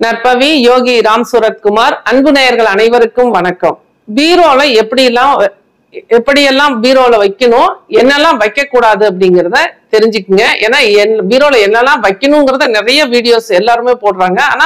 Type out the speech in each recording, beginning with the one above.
நற்பவி யோகி ராம் சுரத்குமார் அன்பு நேயர்கள் அனைவருக்கும் வணக்கம் பீரோல எப்படி எல்லாம் எப்படியெல்லாம் பீரோல வைக்கணும் என்னெல்லாம் வைக்க கூடாது அப்படிங்கிறத தெரிஞ்சுக்குங்க ஏன்னா என் பீரோல என்னெல்லாம் வைக்கணுங்கிறத நிறைய வீடியோஸ் எல்லாருமே போடுறாங்க ஆனா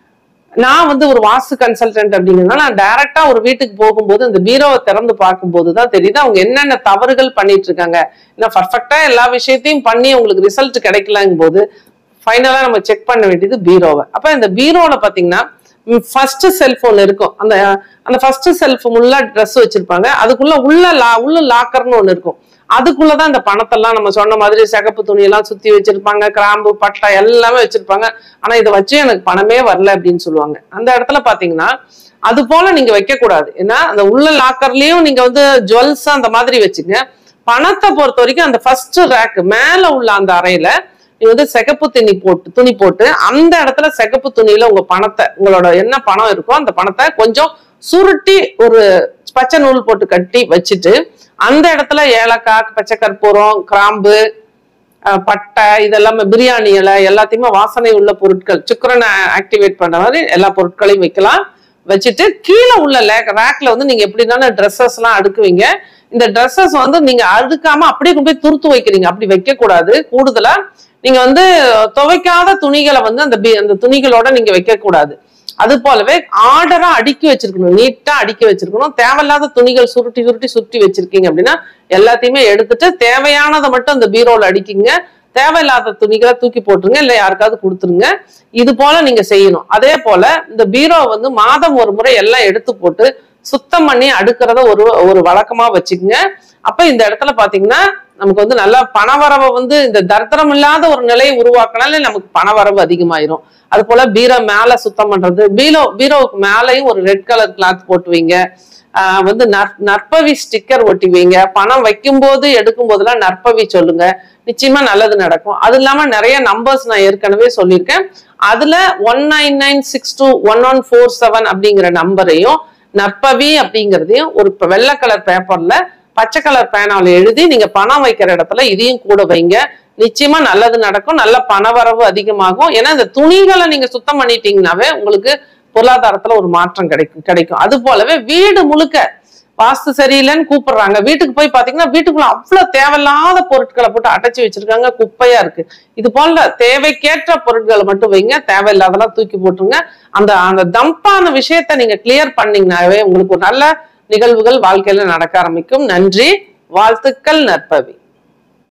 நான் வந்து ஒரு வாஸ்து கன்சல்டன்ட் அப்படிங்கிறதுனால நான் டைரக்டா ஒரு வீட்டுக்கு போகும்போது இந்த பீரோவை திறந்து பார்க்கும்போது தான் தெரியுது அவங்க என்னென்ன தவறுகள் பண்ணிட்டு இருக்காங்க ஏன்னா பர்ஃபெக்டா எல்லா விஷயத்தையும் பண்ணி உங்களுக்கு ரிசல்ட் கிடைக்கலங்கும் போது ஃபைனலா நம்ம செக் பண்ண வேண்டியது பீரோவை அப்ப இந்த பீரோல பாத்தீங்கன்னா ஃபர்ஸ்ட் செல்போன் இருக்கும் அந்த அந்த ஃபர்ஸ்ட் செல்ஃப் உள்ள ட்ரெஸ் வச்சிருப்பாங்க அதுக்குள்ள உள்ள லா உள்ள லாக்கர்னு ஒண்ணு இருக்கும் அதுக்குள்ளதான் இந்த பணத்தெல்லாம் நம்ம சொன்ன மாதிரி சிகப்பு துணி எல்லாம் சுத்தி வச்சிருப்பாங்க கிராம்பு பட்டை எல்லாமே வச்சிருப்பாங்க ஆனா இதை வச்சு எனக்கு பணமே வரல அப்படின்னு சொல்லுவாங்க அந்த இடத்துல பாத்தீங்கன்னா அது போல நீங்க வைக்க கூடாது ஏன்னா அந்த உள்ள லாக்கர்லயும் நீங்க வந்து ஜுவல்ஸ் அந்த மாதிரி வச்சுங்க பணத்தை பொறுத்த வரைக்கும் அந்த ஃபர்ஸ்ட் ரேக் மேல உள்ள அந்த அறையில நீங்க வந்து சிகப்பு துணி போட்டு துணி போட்டு அந்த இடத்துல சிகப்பு துணியில உங்க பணத்தை உங்களோட என்ன பணம் இருக்கோ அந்த பணத்தை கொஞ்சம் சுருட்டி ஒரு பச்சை நூல் போட்டு கட்டி வச்சுட்டு அந்த இடத்துல ஏலக்காய் பச்சை கற்பூரம் கிராம்பு அஹ், பட்டை இதெல்லாமே பிரியாணி இலை எல்லாத்தையுமே வாசனை உள்ள பொருட்கள் சுக்கரனை ஆக்டிவேட் பண்ற மாதிரி எல்லா பொருட்களையும் வைக்கலாம் வச்சுட்டு கீழே உள்ள ரேக்ல வந்து நீங்க எப்படினாலும் ட்ரெஸ்ஸஸ் எல்லாம் அடுக்குவீங்க இந்த ட்ரெஸ்ஸஸ் வந்து நீங்க அடுக்காம அப்படியே கொண்டு போய் துருத்து வைக்கிறீங்க அப்படி வைக்க கூடாது கூடுதலா நீங்க வந்து துவைக்காத துணிகளை வந்து அந்த பி- அந்த துணிகளோட நீங்க வைக்க கூடாது அது போலவே ஆர்டரா அடுக்கி வச்சிருக்கணும் நீட்டா அடுக்கி வச்சிருக்கணும் தேவையில்லாத துணிகள் சுருட்டி சுருட்டி சுருட்டி வச்சிருக்கீங்க அப்படின்னா எல்லாத்தையுமே எடுத்துட்டு தேவையானதை மட்டும் அந்த பீரோல அடிக்கிங்க தேவையில்லாத துணிகளை தூக்கி போட்டுருங்க இல்ல யாருக்காவது கொடுத்துருங்க இது போல நீங்க செய்யணும் அதே போல இந்த பீரோ வந்து மாதம் ஒரு முறை எல்லாம் எடுத்து போட்டு சுத்தம் பண்ணி அடுக்கிறத ஒரு ஒரு வழக்கமா வச்சுக்கோங்க அப்ப இந்த இடத்துல பாத்தீங்கன்னா நமக்கு வந்து நல்ல பணவரவை வந்து இந்த தர்த்தரம் இல்லாத ஒரு நிலையை உருவாக்கினாலே நமக்கு பணவரவு அதிகமாயிரும் அது போல பீரோ மேல சுத்தம் பண்றது பீரோ பீரோவுக்கு மேலேயும் ஒரு ரெட் கலர் கிளாத் போட்டு வைங்க ஆஹ் வந்து நற் நற்பவி ஸ்டிக்கர் ஒட்டி வைங்க பணம் வைக்கும் போது எடுக்கும் போதெல்லாம் நற்பவி சொல்லுங்க நிச்சயமா நல்லது நடக்கும் அது இல்லாம நிறைய நம்பர்ஸ் நான் ஏற்கனவே சொல்லியிருக்கேன் அதுல one nine nine six two one one four seven அப்படிங்கிற நம்பரையும் நற்பவி அப்படிங்கிறதையும் ஒரு ப- வெள்ளை கலர் பேப்பர்ல பச்சை கலர் பேனால எழுதி நீங்க பணம் வைக்கிற இடத்துல இதையும் கூட வைங்க நிச்சயமா நல்லது நடக்கும் நல்ல பணவரவு அதிகமாகும் ஏன்னா இந்த துணிகளை நீங்க சுத்தம் பண்ணிட்டீங்கன்னாவே உங்களுக்கு பொருளாதாரத்துல ஒரு மாற்றம் கிடைக்கும் கிடைக்கும் அது போலவே வீடு முழுக்க வாஸ்து சரியில்லைன்னு கூப்பிடுறாங்க வீட்டுக்கு போய் பாத்தீங்கன்னா வீட்டுக்குள்ள அவ்வளவு தேவையில்லாத பொருட்களை போட்டு அடைச்சி வச்சிருக்காங்க குப்பையா இருக்கு இது போல தேவைக்கேற்ற பொருட்களை மட்டும் வைங்க தேவையில்லாதெல்லாம் தூக்கி போட்டுருங்க அந்த அந்த தம்பான விஷயத்த நீங்க கிளியர் பண்ணீங்கன்னாவே உங்களுக்கு ஒரு நல்ல நிகழ்வுகள் வாழ்க்கையில நடக்க ஆரம்பிக்கும் நன்றி வாழ்த்துக்கள் நற்பவி